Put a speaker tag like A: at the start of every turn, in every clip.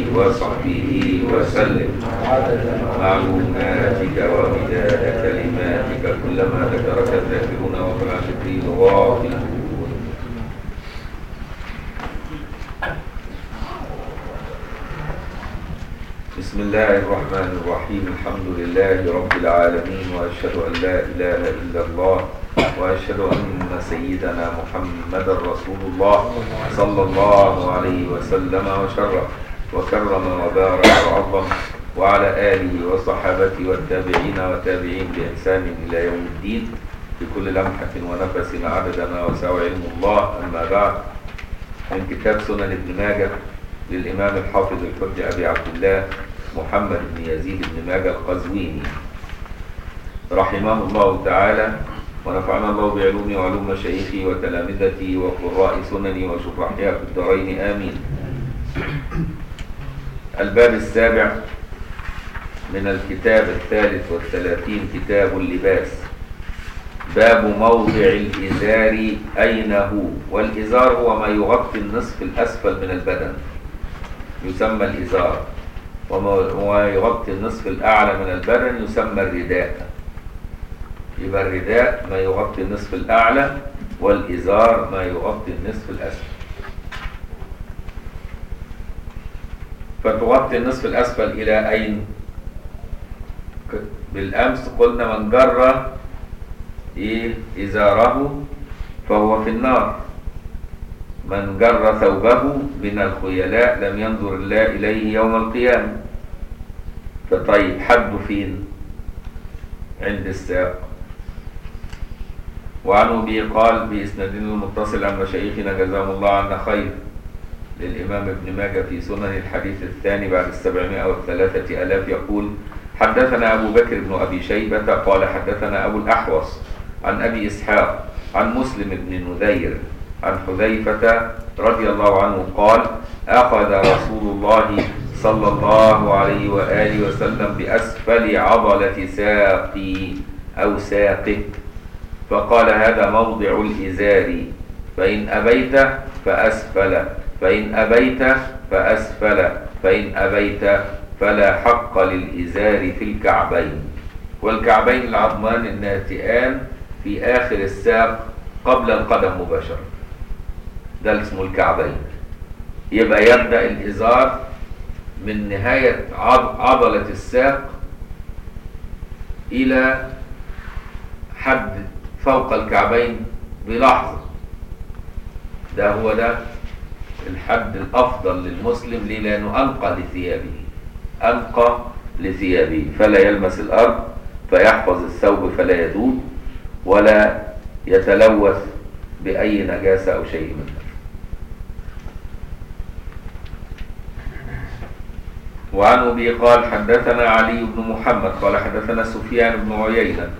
A: وصحبه وسلم معلوماتك ومداد كلماتك كلما ذكرك الذاكرون وقل عن ذكري الغافلون بسم الله الرحمن الرحيم الحمد لله رب العالمين وأشهد أن لا إله إلا الله وأشهد أن سيدنا محمد رسول الله صلى الله عليه وسلم وشرف وكرم وبارك وعظم وعلى آله وصحابته والتابعين وتابعين بإحسان إلى يوم الدين بكل لمحة ونفس عدد ما وسع علم الله أما بعد من كتاب سنن ابن ماجه للإمام الحافظ الحجة أبي عبد الله محمد بن يزيد بن ماجه القزويني رحمه الله تعالى ونفعنا الله بعلومه وعلوم مشايخه وتلامذته وقراء سننه وشفعائها في الدارين آمين الباب السابع من الكتاب الثالث والثلاثين كتاب اللباس باب موضع الإزار أين هو والإزار هو ما يغطي النصف الأسفل من البدن يسمى الإزار وما يغطي النصف الأعلى من البدن يسمى الرداء يبقى الرداء ما يغطي النصف الأعلى والإزار ما يغطي النصف الأسفل فتغطي النصف الأسفل إلى أين؟ بالأمس قلنا من جر إيه إزاره فهو في النار من جر ثوبه من الخيلاء لم ينظر الله إليه يوم القيامة فطيب حد فين عند الساق وعن أبي قال بإسناد المتصل عن مشايخنا جزاهم الله عنا خير للإمام ابن ماجه في سنن الحديث الثاني بعد السبعمائة والثلاثة ألاف يقول حدثنا أبو بكر بن أبي شيبة قال حدثنا أبو الأحوص عن أبي إسحاق عن مسلم بن نذير عن حذيفة رضي الله عنه قال أخذ رسول الله صلى الله عليه وآله وسلم بأسفل عضلة ساقي أو ساقه فقال هذا موضع الإزار فإن أبيت فأسفل فإن أبيت فأسفل فإن أبيت فلا حق للإزار في الكعبين والكعبين العظمان الناتئان في آخر الساق قبل القدم مباشرة ده اسمه الكعبين يبقى يبدأ الإزار من نهاية عضلة الساق إلى حد فوق الكعبين بلحظة ده هو ده الحد الأفضل للمسلم ليه لأنه أنقى لثيابه أنقى لثيابه فلا يلمس الأرض فيحفظ الثوب فلا يدود ولا يتلوث بأي نجاسة أو شيء من ذلك وعن أبي قال حدثنا علي بن محمد قال حدثنا سفيان بن عيينة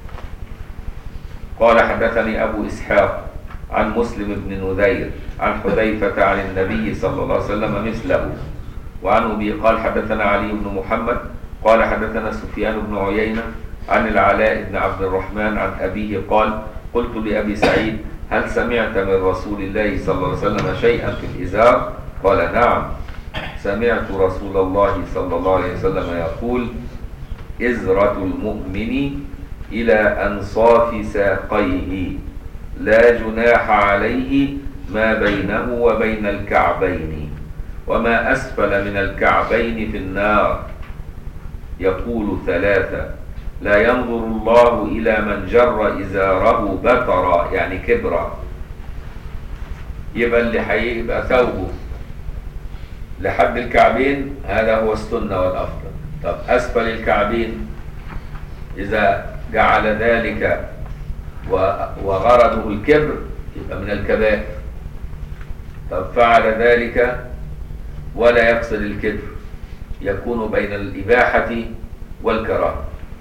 A: قال حدثني أبو إسحاق عن مسلم بن نذير عن حذيفة عن النبي صلى الله عليه وسلم مثله وعن أبي قال حدثنا علي بن محمد قال حدثنا سفيان بن عيينة عن العلاء بن عبد الرحمن عن أبيه قال قلت لأبي سعيد هل سمعت من رسول الله صلى الله عليه وسلم شيئا في الإزار قال نعم سمعت رسول الله صلى الله عليه وسلم يقول إزرة المؤمن إلى أنصاف ساقيه لا جناح عليه ما بينه وبين الكعبين وما أسفل من الكعبين في النار يقول ثلاثة لا ينظر الله إلى من جر إزاره بترا يعني كبرا يبقى اللي هيبقى ثوبه لحد الكعبين هذا هو السنة والأفضل طب أسفل الكعبين إذا جعل ذلك وغرضه الكبر يبقى من الكبائر طب فعل ذلك ولا يقصد الكبر يكون بين الإباحة والكراهة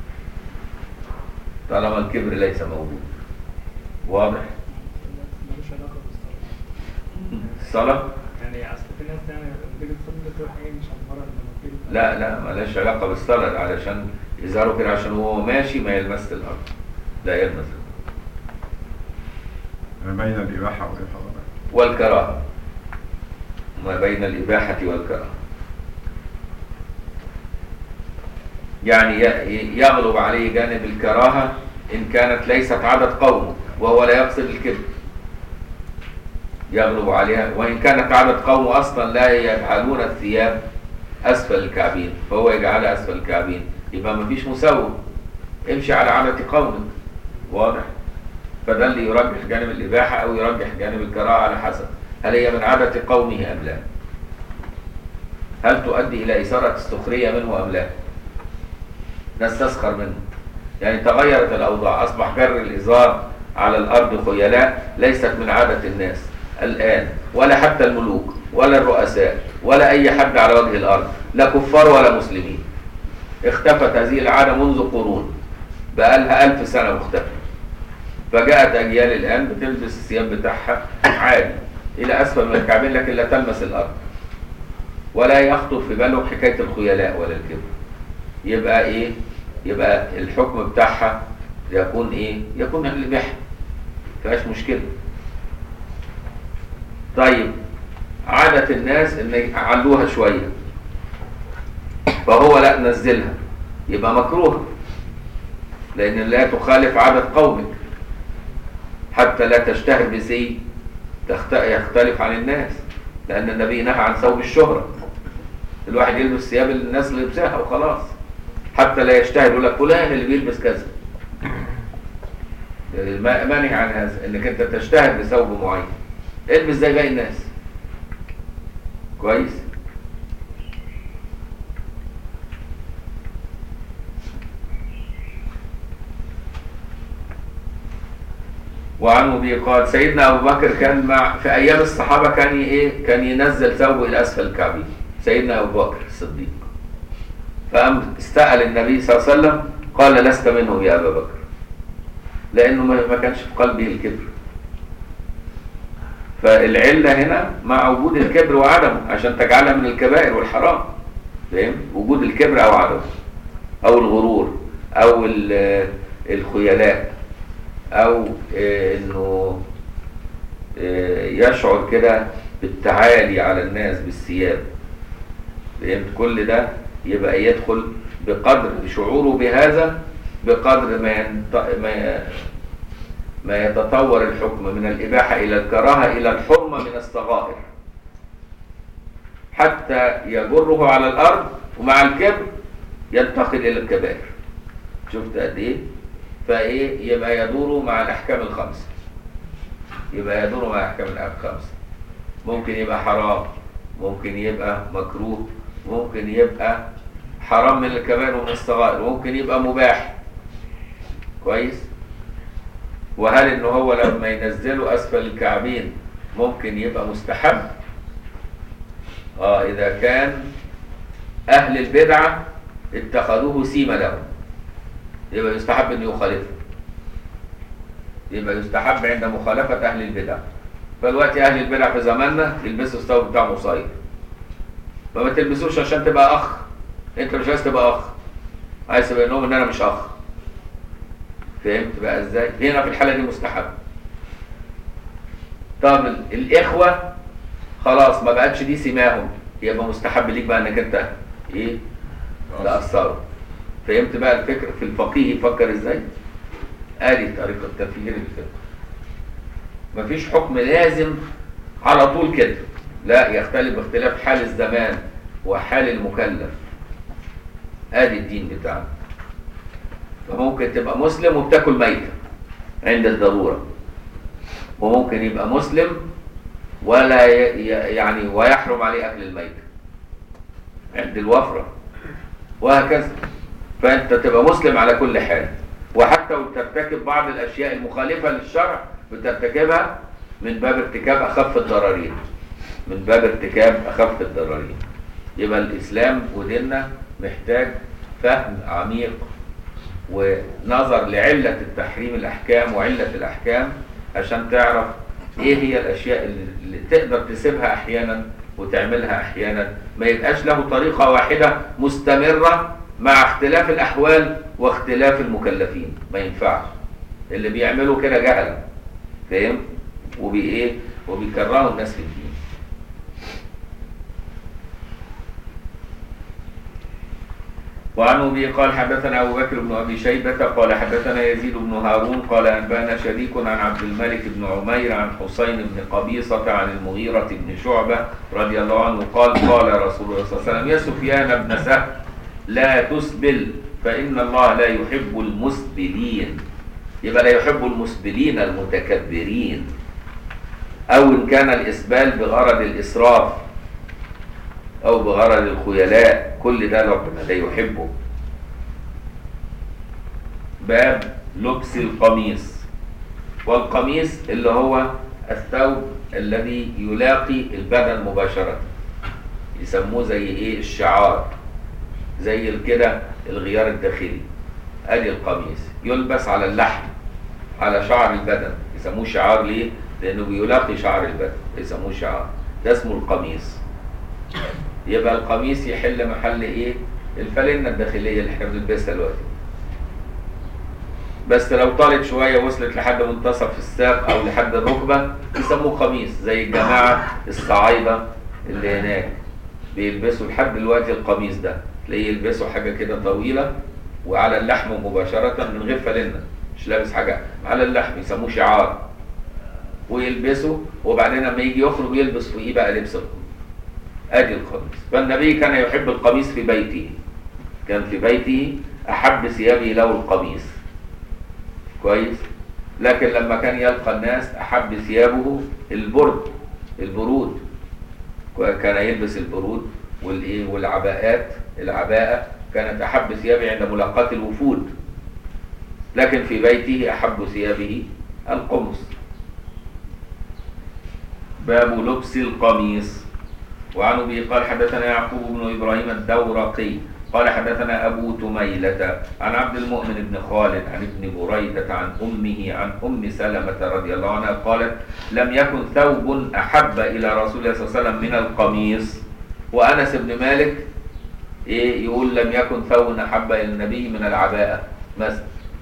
A: طالما الكبر ليس موجود واضح
B: ملوش علاقة بالصلاة
A: الصلاة
B: يعني أصل في ناس يعني لما تيجي تصلي تروح إيه مش عمارة لما تيجي
A: لا لا مالهاش علاقة بالصلاة علشان إزاره كده عشان هو ماشي ما يلمس الأرض لا يلمس الأرض
C: ما بين الإباحة والإفاضة
A: والكراهة ما بين الإباحة والكراهة يعني ي- يغلب عليه جانب الكراهة إن كانت ليست عدد قومه وهو لا يقصد الكبر يغلب عليها وإن كانت عدد قومه أصلا لا يجعلون الثياب أسفل الكعبين فهو يجعلها أسفل الكعبين يبقى مفيش مساوي امشي على عادة قومك واضح فده اللي يرجح جانب الإباحة أو يرجح جانب الكراهة على حسب هل هي من عادة قومه أم لا هل تؤدي إلى إثارة السخرية منه أم لا ناس تسخر منه يعني تغيرت الأوضاع أصبح جر الإزار على الأرض خيلاء ليست من عادة الناس الآن ولا حتى الملوك ولا الرؤساء ولا أي حد على وجه الأرض لا كفار ولا مسلمين اختفت هذه العادة منذ قرون بقى لها ألف سنة مختفية فجاءت أجيال الآن بتلبس الثياب بتاعها عادي إلى أسفل من الكعبين لكن لا تلمس الأرض ولا يخطر في باله حكاية الخيلاء ولا الكبر يبقى إيه يبقى الحكم بتاعها يكون إيه يكون الإباحة فيهاش مشكلة طيب عادة الناس إن يعلوها شوية فهو لا نزلها يبقى مكروه لأن لا تخالف عادة قومك حتى لا تشتهر بزي تخت- يختلف عن الناس لأن النبي نهى عن ثوب الشهرة الواحد يلبس ثياب الناس اللي لبسها وخلاص حتى لا يشتهر يقول لك فلان اللي بيلبس كذا ما- مانع عن هذا انك انت تشتهر بثوب معين البس زي باقي الناس كويس وعنه به قال سيدنا ابو بكر كان مع في ايام الصحابه كان ي- ايه كان ينزل ثوبه الى اسفل الكعبين سيدنا ابو بكر الصديق فقام استأل النبي صلى الله عليه وسلم قال لست منهم يا ابا بكر لانه ما ما كانش في قلبه الكبر فالعله هنا مع وجود الكبر وعدمه عشان تجعلها من الكبائر والحرام فاهم وجود الكبر او عدمه او الغرور او ال- الخيلاء او آه، انه آه، يشعر كده بالتعالي على الناس بالثياب فهمت كل ده يبقى يدخل بقدر شعوره بهذا بقدر ما ينت... ما ما يتطور الحكم من الإباحة إلى الكراهة إلى الحرمة من الصغائر حتى يجره على الأرض ومع الكبر ينتقل إلى الكبائر شفت قد إيه؟ فإيه يبقى يدور مع الأحكام الخمسة يبقى يدور مع الأحكام الخمسة ممكن يبقى حرام ممكن يبقى مكروه ممكن يبقى حرام من الكبائر ومن الصغائر ممكن يبقى مباح كويس وهل ان هو لما ينزله اسفل الكعبين ممكن يبقى مستحب اه اذا كان اهل البدعه اتخذوه سيما لهم يبقى يستحب ان يخالفه يبقى يستحب عند مخالفه اهل البدع فالوقت اهل البدع في زماننا يلبسوا الثوب بتاعه قصير فما تلبسوش عشان تبقى اخ انت مش عايز تبقى اخ عايز تبقى لهم ان انا مش اخ فهمت بقى ازاي هنا في الحاله دي مستحب طب ال- الاخوه خلاص ما بقتش دي سماهم يبقى مستحب ليك بقى انك انت ايه تاثروا فهمت بقى الفكر في الفقيه يفكر ازاي ادي طريقه تفكير الفقه مفيش حكم لازم على طول كده لا يختلف باختلاف حال الزمان وحال المكلف ادي الدين بتاعنا فممكن تبقى مسلم وبتاكل ميتة عند الضرورة وممكن يبقى مسلم ولا ي- ي- يعني ويحرم عليه أكل الميتة عند الوفرة وهكذا فأنت تبقى مسلم على كل حال وحتى وترتكب بعض الأشياء المخالفة للشرع بترتكبها من باب ارتكاب أخف الضررين من باب ارتكاب أخف الضررين يبقى الإسلام وديننا محتاج فهم عميق ونظر لعلة التحريم الأحكام وعلة الأحكام عشان تعرف إيه هي الأشياء اللي اللي تقدر تسيبها أحيانا وتعملها أحيانا ما يبقاش له طريقة واحدة مستمرة مع اختلاف الأحوال واختلاف المكلفين ما ينفعش اللي بيعملوا كده جهل فاهم وبي إيه وبيكرهوا الناس في الدين وعن ابي قال حدثنا ابو بكر بن ابي شيبه قال حدثنا يزيد بن هارون قال انبانا شريك عن عبد الملك بن عمير عن حسين بن قبيصه عن المغيره بن شعبه رضي الله عنه قال قال رسول الله صلى الله عليه وسلم يا سفيان بن سهل لا تسبل فان الله لا يحب المسبلين يبقى لا يحب المسبلين المتكبرين او ان كان الاسبال بغرض الاسراف او بغرض الخيلاء كل ده ربنا لا يحبه باب لبس القميص والقميص اللي هو الثوب الذي يلاقي البدن مباشرة يسموه زي ايه الشعار زي كده الغيار الداخلي ادي القميص يلبس على اللحم على شعر البدن يسموه شعار ليه لانه بيلاقي شعر البدن يسموه شعار ده اسمه القميص يبقى القميص يحل محل ايه الفالنه الداخليه اللي احنا بنلبسها دلوقتي بس لو طالت شويه وصلت لحد منتصف الساق او لحد الركبه يسموه قميص زي الجماعه الصعايده اللي هناك بيلبسوا لحد دلوقتي القميص ده تلاقيه يلبسوا حاجه كده طويله وعلى اللحم مباشره من غير فالنه مش لابس حاجه على اللحم يسموه شعار ويلبسه وبعدين لما يجي يخرج يلبس فوقيه بقى لبس القميص ادي القميص فالنبي كان يحب القميص في بيته كان في بيته احب ثيابه له القميص كويس لكن لما كان يلقى الناس احب ثيابه البرد البرود كان يلبس البرود والايه والعباءات العباءه كانت احب ثيابه عند ملاقاه الوفود لكن في بيته احب ثيابه القمص باب لبس القميص وعن ابي قال حدثنا يعقوب بن ابراهيم الدورقي قال حدثنا ابو تميلة عن عبد المؤمن بن خالد عن ابن بريدة عن امه عن ام سلمة رضي الله عنها قالت لم يكن ثوب احب الى رسول الله صلى الله عليه وسلم من القميص وانس بن مالك ايه يقول لم يكن ثوب احب الى النبي من العباءة مثلا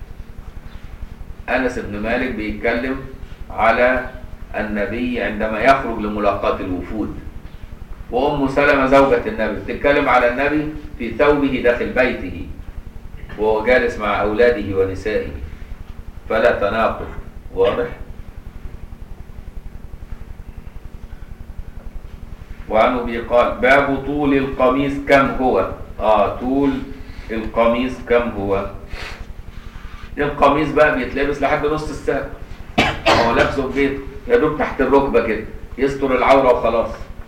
A: انس بن مالك بيتكلم على النبي عندما يخرج لملاقاة الوفود وأم سلمة زوجة النبي بتتكلم على النبي في ثوبه داخل بيته وهو جالس مع أولاده ونسائه فلا تناقض واضح وعن أبي قال باب طول القميص كم هو آه طول القميص كم هو القميص بقى بيتلبس لحد نص الساق هو لابسه في بيته يا دوب تحت الركبة كده يستر العورة وخلاص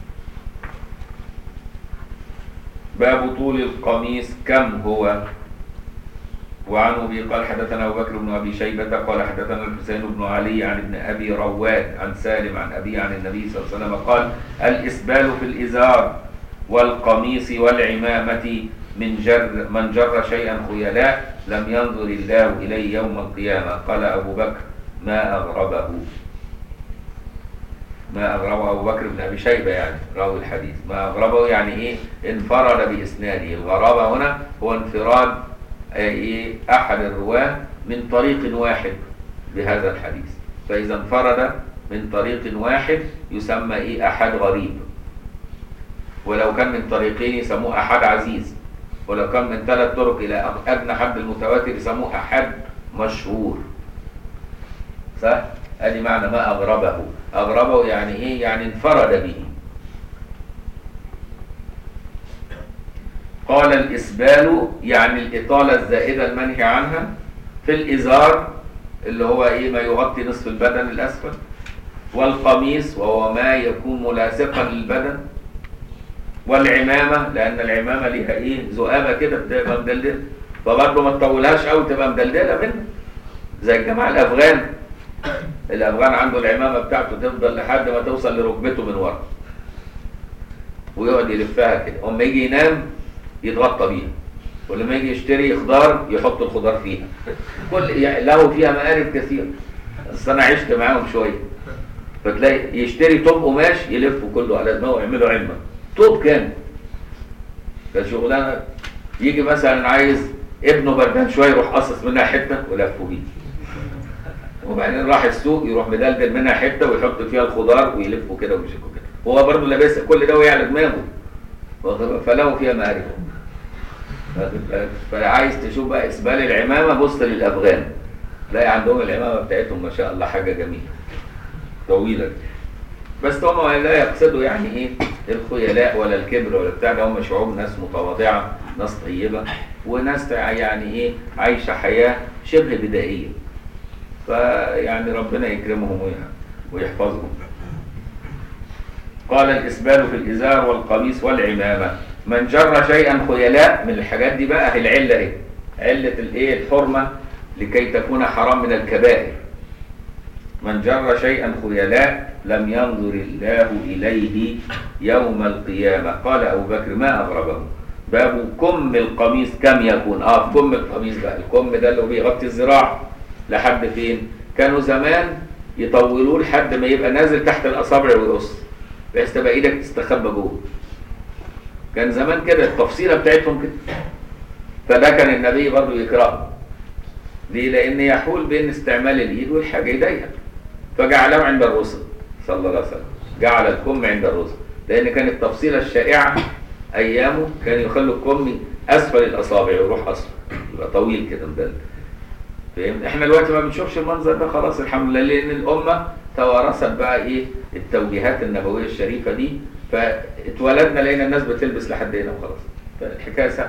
A: باب طول القميص كم هو وعن ابي قال حدثنا ابو بكر بن ابي شيبه قال حدثنا الحسين بن علي عن ابن ابي رواد عن سالم عن ابي عن النبي صلى الله عليه وسلم قال الاسبال في الازار والقميص والعمامه من جر من جر شيئا خيلاء لم ينظر الله اليه يوم القيامه قال ابو بكر ما اغربه ما أغربه أبو بكر بن أبي شيبة يعني راوي الحديث ما أغربه يعني إيه انفرد بإسناده الغرابة هنا هو انفراد إيه أحد الرواة من طريق واحد بهذا الحديث فإذا انفرد من طريق واحد يسمى إيه أحد غريب ولو كان من طريقين يسموه أحد عزيز ولو كان من ثلاث طرق إلى أدنى حد المتواتر يسموه أحد مشهور صح؟ ادي معنى ما اغربه اغربه يعني ايه يعني انفرد به قال الاسبال يعني الاطاله الزائده المنهي عنها في الازار اللي هو ايه ما يغطي نصف البدن الاسفل والقميص وهو ما يكون ملاصقا للبدن والعمامه لان العمامه ليها ايه ذؤابه كده بتبقى مدلدله فبرضه ما تطولهاش قوي تبقى مدلدله منها زي الجماعه الافغان الافغان عنده العمامه بتاعته تفضل لحد ما توصل لركبته من ورا ويقعد يلفها كده اما يجي ينام يتغطى بيها ولما يجي يشتري خضار يحط الخضار فيها كل يعني له فيها مآرب كثيره بس انا عشت معاهم شويه فتلاقي يشتري طوب قماش يلفه كله على دماغه ويعمله علمه طوب كامل فشغلانه يجي مثلا عايز ابنه بردان شويه يروح قصص منها حته ولفه بيه وبعدين راح السوق يروح مدلدل منها حته ويحط فيها الخضار ويلفه كده ويمسكه كده هو برضه لابسها كل ده وهي على دماغه فله فيها مآرب واخد بالك؟ فعايز تشوف بقى اسبال العمامه بص للافغان تلاقي عندهم العمامه بتاعتهم ما شاء الله حاجه جميله طويله بس هم لا يقصدوا يعني ايه الخيلاء ولا الكبر ولا بتاع ده هم شعوب ناس متواضعه ناس طيبه وناس تع- يعني ايه عايشه حياه شبه بدائيه فيعني ربنا يكرمهم ويح- ويحفظهم قال الإسبال في الإزار والقميص والعمامة من جر شيئا خيلاء من الحاجات دي بقى هي العلة ايه علة الايه الحرمة لكي تكون حرام من الكبائر من جر شيئا خيلاء لم ينظر الله إليه يوم القيامة قال أبو بكر ما أغربه باب كم القميص كم يكون اه في كم القميص بقى الكم ده اللي هو بيغطي الذراع لحد فين كانوا زمان يطولوه لحد ما يبقى نازل تحت الأصابع ويقص بحيث تبقى ايدك تستخبى جوه كان زمان كده التفصيله بتاعتهم كده فده كان النبي برضه يكرهه ليه؟ لان يحول بين استعمال اليد والحاجه يضيق فجعله عند الرسل صلى الله عليه وسلم جعل الكم عند الرسل لان كانت التفصيله الشائعه ايامه كان يخلوا الكم اسفل الاصابع ويروح اصفر يبقى طويل كده مدلل فهمت احنا دلوقتي ما بنشوفش المنظر ده خلاص الحمد لله لان الامه توارثت بقى ايه التوجيهات النبويه الشريفه دي فاتولدنا لقينا الناس بتلبس لحد هنا وخلاص فالحكايه سهله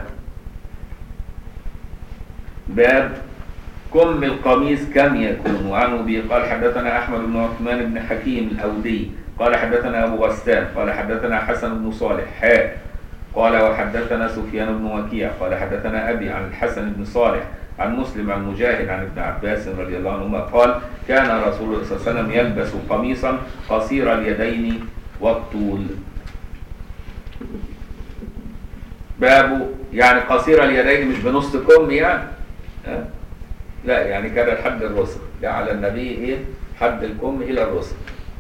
A: باب كم القميص كم يكون وعن ابي قال حدثنا احمد بن عثمان بن حكيم الاودي قال حدثنا ابو غسان قال حدثنا حسن بن صالح حاء قال وحدثنا سفيان بن وكيع قال حدثنا ابي عن الحسن بن صالح عن مسلم عن مجاهد عن ابن عباس رضي الله عنهما قال كان رسول الله صلى الله عليه وسلم يلبس قميصا قصير اليدين والطول باب يعني قصير اليدين مش بنص كم يعني ها؟ لا يعني كان لحد الرسل جعل النبي ايه حد الكم الى الرسل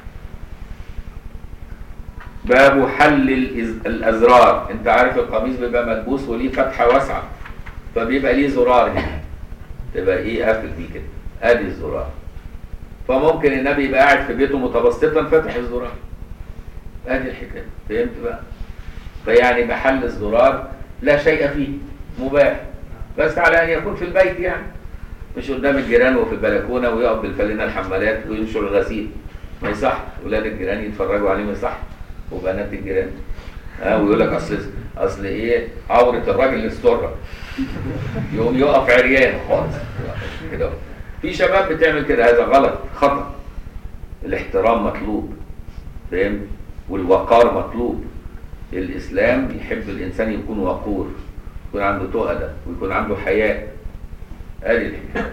A: باب حل الإز- الازرار انت عارف القميص بيبقى ملبوس وليه فتحه واسعه فبيبقى ليه زرار هنا تبقى ايه قافل بيه كده ادي الزرار فممكن النبي يبقى قاعد في بيته متبسطا فاتح الزرار ادي الحكايه فهمت بقى فيعني محل الزرار لا شيء فيه مباح بس على ان يكون في البيت يعني مش قدام الجيران وفي البلكونه ويقف بالفلينه الحمالات وينشر الغسيل ما يصح ولاد الجيران يتفرجوا عليه ما يصح وبنات الجيران ها ويقول لك اصل اصل ايه عوره الراجل السره يقوم يقف عريان خالص كده في شباب بتعمل كده هذا غلط خطأ الاحترام مطلوب فاهم والوقار مطلوب الاسلام يحب الانسان يكون وقور يكون عنده تؤدة ويكون عنده حياء ادي الحكايه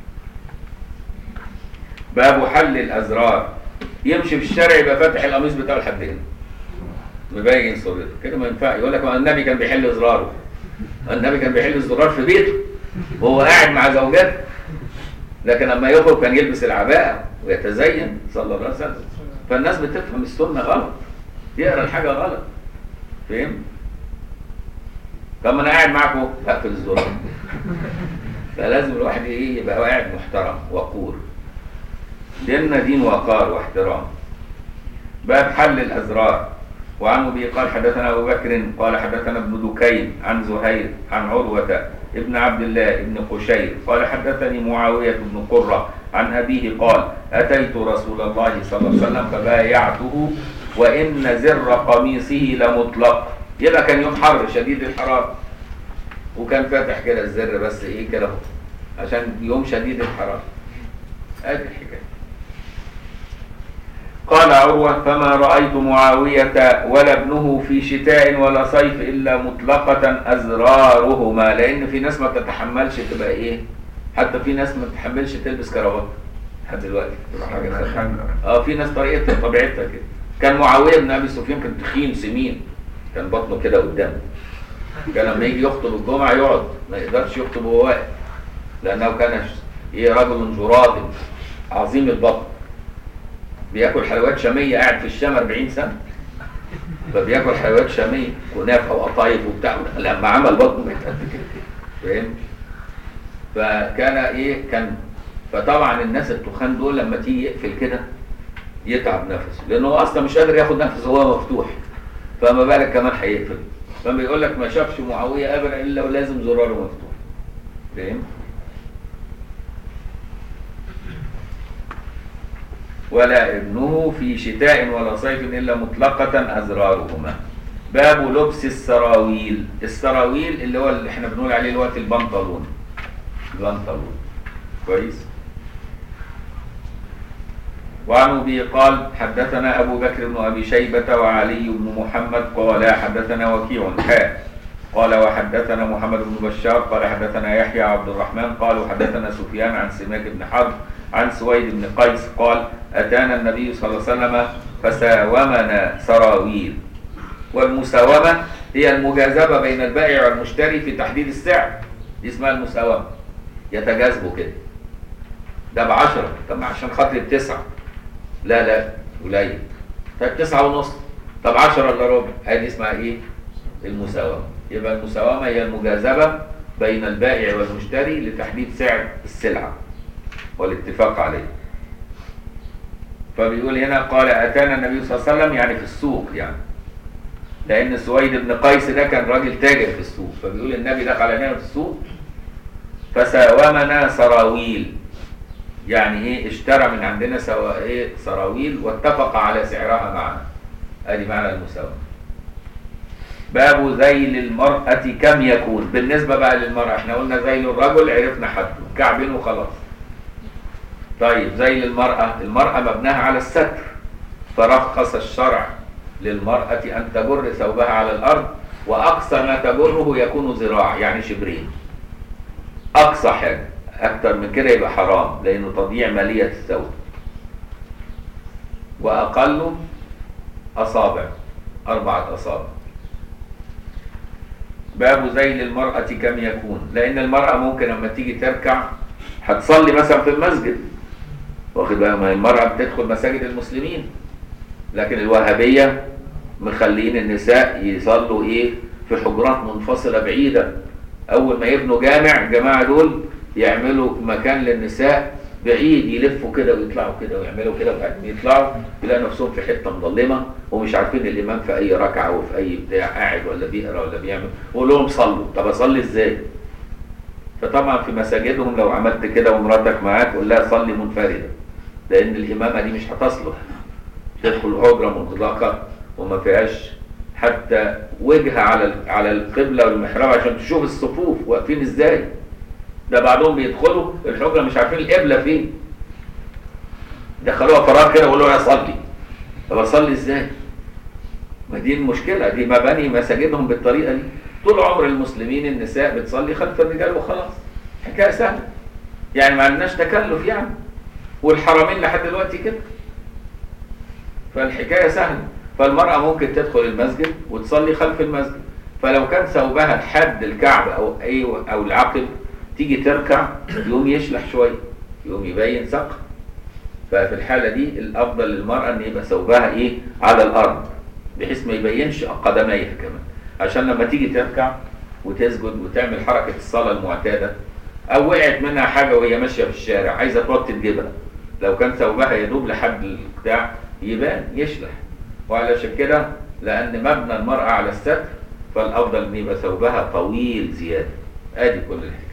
A: باب حل الازرار يمشي في الشارع يبقى فاتح القميص بتاعه لحد هنا مبين صورته كده ما ينفع يقول لك ما النبي كان بيحل ازراره النبي كان بيحل الزرار في بيته وهو قاعد مع زوجاته لكن لما يخرج كان يلبس العباءة ويتزين صلى الله عليه وسلم فالناس بتفهم السنة غلط يقرا الحاجة غلط فهم؟ طب ما انا قاعد معاكم اقفل الزرار فلازم الواحد ايه يبقى قاعد محترم وقور ديننا دين وقار واحترام باب حل الازرار وعن ابي قال حدثنا ابو بكر قال حدثنا ابن دكين عن زهير عن عروه ابن عبد الله ابن قشير قال حدثني معاويه بن قره عن ابيه قال اتيت رسول الله صلى الله عليه وسلم فبايعته وان زر قميصه لمطلق يبقى كان يوم حر شديد الحراره وكان فاتح كده الزر بس ايه كده اهو عشان يوم شديد الحراره ادي الحكايه قال عروة فما رأيت معاوية ولا ابنه في شتاء ولا صيف إلا مطلقة أزرارهما لأن في ناس ما بتتحملش تبقى إيه حتى في ناس ما بتتحملش تلبس كراوات لحد دلوقتي تبقى حاجة سهلة. اه في ناس طريقتها طبيعتها كده كان معاوية بن أبي سفيان كان تخين سمين كان بطنه كده قدامه كان لما يجي يخطب الجمعة يقعد ما يقدرش يخطب وهو واقف لأنه كان إيه رجل جراد عظيم البطن بياكل حلويات شاميه قاعد في الشام 40 سنه فبياكل حلويات شاميه كنافه وقطايف وبتاع لما عمل بطنه بقت قد كده فاهم فكان ايه كان فطبعا الناس التخان دول لما تيجي يقفل كده يتعب نفسه لانه هو اصلا مش قادر ياخد نفسه وهو مفتوح فما بالك كمان هيقفل فبيقول لك ما شافش معاويه ابدا الا ولازم زراره مفتوح فاهم ولا ابنه في شتاء ولا صيف الا مطلقه ازرارهما باب لبس السراويل السراويل اللي هو اللي احنا بنقول عليه دلوقتي البنطلون البنطلون كويس وعن ابي قال حدثنا ابو بكر بن ابي شيبه وعلي بن محمد قال حدثنا وكيع حاء قال وحدثنا محمد بن بشار قال حدثنا يحيى عبد الرحمن قال وحدثنا سفيان عن سماك بن حرب عن سويد بن قيس قال اتانا النبي صلى الله عليه وسلم فساومنا سراويل والمساومه هي المجاذبه بين البائع والمشتري في تحديد السعر دي اسمها المساومه يتجاذبوا كده ده بعشرة طب عشان خاطري بتسعة لا لا قليل طب تسعة ونص طب عشرة الا ربع هذه اسمها ايه؟ المساومة يبقى المساومة هي المجاذبة بين البائع والمشتري لتحديد سعر السلعة والاتفاق عليه فبيقول هنا قال أتانا النبي صلى الله عليه وسلم يعني في السوق يعني لأن سويد بن قيس ده كان راجل تاجر في السوق فبيقول النبي دخل علينا في السوق فساومنا سراويل يعني ايه اشترى من عندنا سوا ايه سراويل واتفق على سعرها معنا ادي معنى المساومه باب ذيل المرأة كم يكون بالنسبة بقى للمرأة احنا قلنا ذيل الرجل عرفنا حده كعبين وخلاص طيب ذيل المرأة المرأة مبناها على الستر فرخص الشرع للمرأة أن تجر ثوبها على الأرض وأقصى ما تجره يكون ذراع يعني شبرين أقصى حاجة أكتر من كده يبقى حرام لأنه تضييع مالية الثوب وأقله أصابع أربعة أصابع باب ذيل المرأة كم يكون لأن المرأة ممكن لما تيجي تركع هتصلي مثلا في المسجد واخد بالك ما المرأة بتدخل مساجد المسلمين لكن الوهابية مخلين النساء يصلوا ايه في حجرات منفصلة بعيدة أول ما يبنوا جامع الجماعة دول يعملوا مكان للنساء بعيد يلفوا كده ويطلعوا كده ويعملوا كده وبعدين يطلعوا يلاقوا نفسهم في حته مظلمه ومش عارفين الامام في اي ركعه وفي اي بتاع قاعد ولا بيقرا ولا بيعمل ويقول لهم صلوا طب اصلي ازاي؟ فطبعا في مساجدهم لو عملت كده ومراتك معاك قول لها صلي منفرده لان الامامه دي مش هتصلح تدخل حجره مغلقه وما فيهاش حتى وجهه على على القبله والمحراب عشان تشوف الصفوف واقفين ازاي ده بعضهم بيدخلوا الحجره مش عارفين القبله فين دخلوها فراغ كده ويقولوا انا اصلي طب اصلي ازاي؟ ما دي المشكله دي مباني مساجدهم بالطريقه دي طول عمر المسلمين النساء بتصلي خلف الرجال وخلاص حكايه سهله يعني ما عندناش تكلف يعني والحرمين لحد دلوقتي كده فالحكايه سهله فالمراه ممكن تدخل المسجد وتصلي خلف المسجد فلو كان ثوبها لحد الكعب او اي او العقب تيجي تركع يوم يشلح شويه يوم يبين ساق ففي الحاله دي الافضل للمراه ان يبقى ثوبها ايه على الارض بحيث ما يبينش قدميها كمان عشان لما تيجي تركع وتسجد وتعمل حركه الصلاه المعتاده او وقعت منها حاجه وهي ماشيه في الشارع عايزه توطي تجيبها لو كان ثوبها يدوب لحد البتاع يبان يشلح وعلشان كده لان مبنى المراه على الستر فالافضل ان يبقى ثوبها طويل زياده ادي كل الحكايه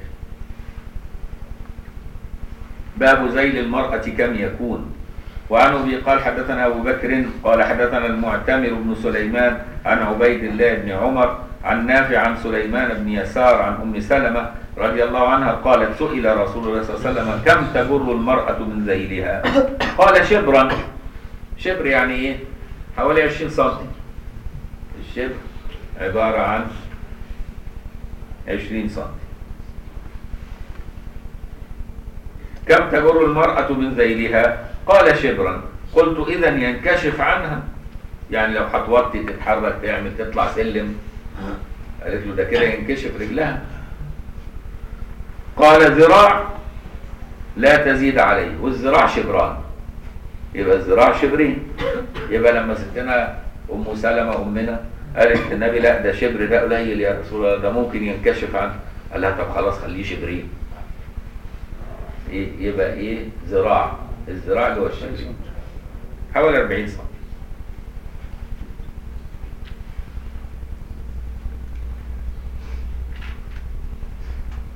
A: باب ذيل المرأة كم يكون وعن ابي قال حدثنا ابو بكر قال حدثنا المعتمر بن سليمان عن عبيد الله بن عمر عن نافع عن سليمان بن يسار عن ام سلمه رضي الله عنها قالت سئل رسول الله صلى الله عليه وسلم كم تجر المرأة من ذيلها قال شبرا شبر يعني ايه حوالي 20 سم الشبر عبارة عن 20 سم كم تجر المرأة من ذيلها قال شبرا قلت إذا ينكشف عنها يعني لو هتوطي تتحرك تعمل تطلع سلم قالت له ده كده ينكشف رجلها قال ذراع لا تزيد عليه والذراع شبران يبقى الذراع شبرين يبقى لما ستنا ام سلمة امنا قالت النبي لا ده شبر ده قليل يا رسول الله ده ممكن ينكشف عنه قال لها طب خلاص خليه شبرين إيه يبقى ايه ذراع الذراع اللي هو الشبرين حوالي 40 سم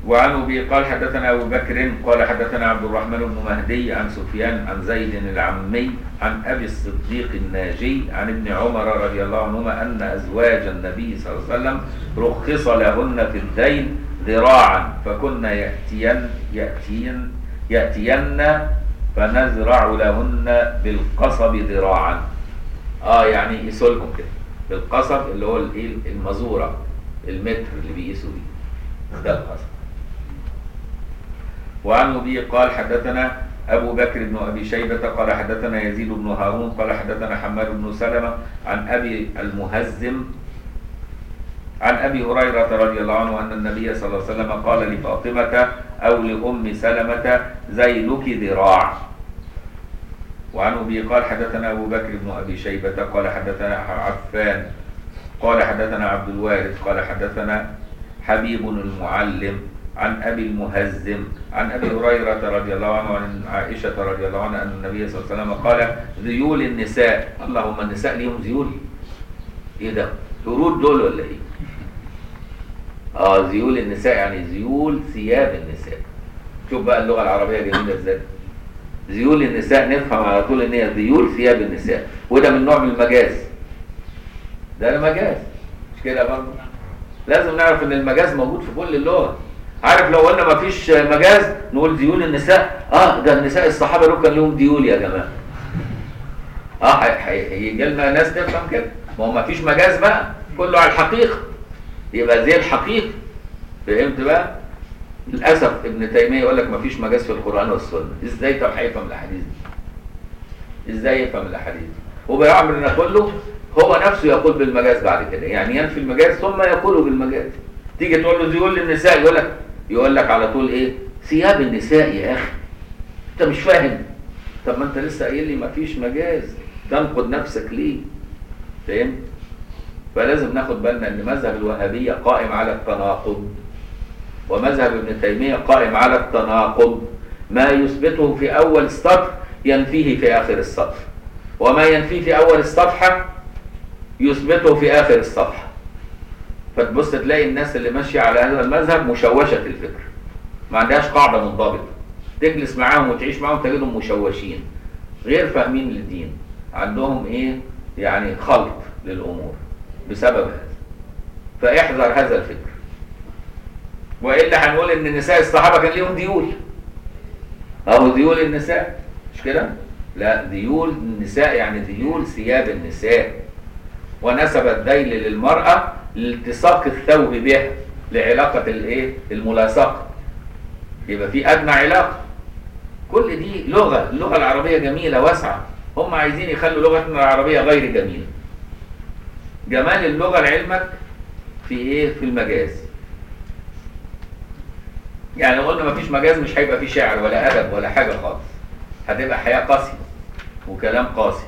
A: وعن ابي قال حدثنا ابو بكر قال حدثنا عبد الرحمن بن مهدي عن سفيان عن زيد العمي عن ابي الصديق الناجي عن ابن عمر رضي الله عنهما ان ازواج النبي صلى الله عليه وسلم رخص لهن في الدين ذراعا فكن ياتين ياتين ياتين فنزرع لهن بالقصب ذراعا اه يعني يقيسوا لهم كده بالقصب اللي هو الايه المزوره المتر اللي بيقيسوا بيه ده القصب وعن ابي قال حدثنا ابو بكر بن ابي شيبه قال حدثنا يزيد بن هارون قال حدثنا حماد بن سلمه عن ابي المهزم عن ابي هريره رضي الله عنه ان النبي صلى الله عليه وسلم قال لفاطمه او لام سلمه زيلك ذراع وعن ابي قال حدثنا ابو بكر بن ابي شيبه قال حدثنا عفان قال حدثنا عبد الوارث قال حدثنا حبيب المعلم عن ابي المهزم عن ابي هريره رضي الله عنه وعن عائشه رضي الله عنها ان النبي صلى الله عليه وسلم قال ذيول النساء اللهم النساء ليهم ذيول ايه ده قرود دول ولا ايه اه ذيول النساء يعني ذيول ثياب النساء شوف بقى اللغه العربيه جميله ازاي ذيول النساء نفهم على طول ان هي ذيول ثياب النساء وده من نوع من المجاز ده المجاز مش كده برضه لازم نعرف ان المجاز موجود في كل اللغه عارف لو قلنا ما فيش مجاز نقول ديول النساء اه ده النساء الصحابه دول كان لهم ديول يا جماعه اه هيجي لنا ناس تفهم كده ما هو ما فيش مجاز بقى كله على الحقيقه يبقى زي الحقيقه فهمت بقى للاسف ابن تيميه يقول لك ما فيش مجاز في القران والسنه ازاي طب هيفهم الاحاديث دي ازاي يفهم الاحاديث وبيعمل كله هو نفسه يقول بالمجاز بعد كده يعني ينفي المجاز ثم يقول بالمجاز تيجي تقول له ذيول للنساء يقول لك يقول لك على طول ايه ثياب النساء يا اخي انت مش فاهم طب ما انت لسه قايل لي ما فيش مجاز تنقد نفسك ليه فهمت فلازم ناخد بالنا ان مذهب الوهابيه قائم على التناقض ومذهب ابن تيميه قائم على التناقض ما يثبته في اول السطر ينفيه في اخر السطر وما ينفيه في اول الصفحه يثبته في اخر الصفحه فتبص تلاقي الناس اللي ماشيه على هذا المذهب مشوشه الفكر ما عندهاش قاعده منضبطه تجلس معاهم وتعيش معاهم تجدهم مشوشين غير فاهمين للدين عندهم ايه يعني خلط للامور بسبب هذا فاحذر هذا الفكر والا هنقول ان النساء الصحابه كان ليهم ديول اهو ديول النساء مش كده لا ديول النساء يعني ديول ثياب النساء ونسب الذيل للمرأة لالتصاق الثوب بها لعلاقة الايه الملاصقة يبقى في أدنى علاقة كل دي لغة اللغة العربية جميلة واسعة هم عايزين يخلوا لغتنا العربية غير جميلة جمال اللغة لعلمك في ايه في المجاز يعني لو قلنا مفيش مجاز مش هيبقى في شعر ولا أدب ولا حاجة خالص هتبقى حياة قاسية وكلام قاسي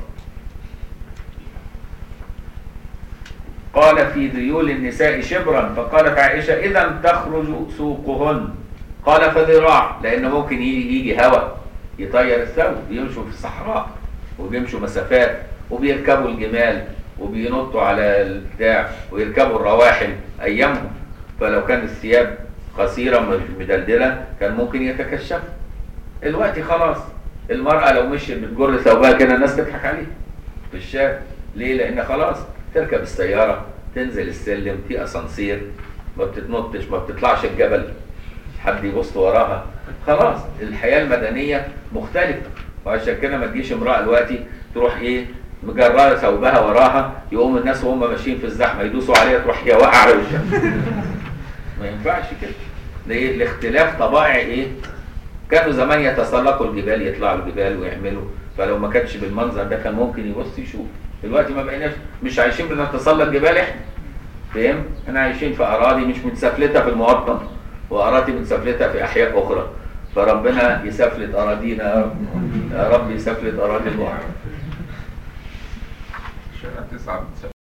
A: قال في ذيول النساء شبرا فقالت عائشة إذا تخرج سوقهن قال فذراع لأن ممكن يجي, يجي هواء يطير الثوب بيمشوا في الصحراء وبيمشوا مسافات وبيركبوا الجمال وبينطوا على البتاع ويركبوا الرواحل أيامهم فلو كان الثياب قصيرة مش مدلدلة كان ممكن يتكشف الوقت خلاص المرأة لو مشيت بتجر ثوبها كده الناس تضحك عليها في الشارع ليه؟ لأن خلاص تركب السيارة تنزل السلم في أسانسير ما بتتنطش ما بتطلعش الجبل حد يبص وراها خلاص الحياة المدنية مختلفة وعشان كده ما تجيش امرأة دلوقتي تروح ايه مجررة ثوبها وراها يقوم الناس وهم ماشيين في الزحمة يدوسوا عليها تروح هي واقعة على وشها ما ينفعش كده ليه؟ لاختلاف طبائع ايه كانوا زمان يتسلقوا الجبال يطلعوا الجبال ويعملوا فلو ما كانش بالمنظر ده كان ممكن يبص يشوف دلوقتي ما بقيناش مش عايشين بنتسلق جبال احنا فاهم احنا عايشين في اراضي مش متسفلته في المواطن واراضي متسفلته في احياء اخرى فربنا يسفلت اراضينا يا رب يا رب يسفلت اراضي الواحد
C: الشارع تسعة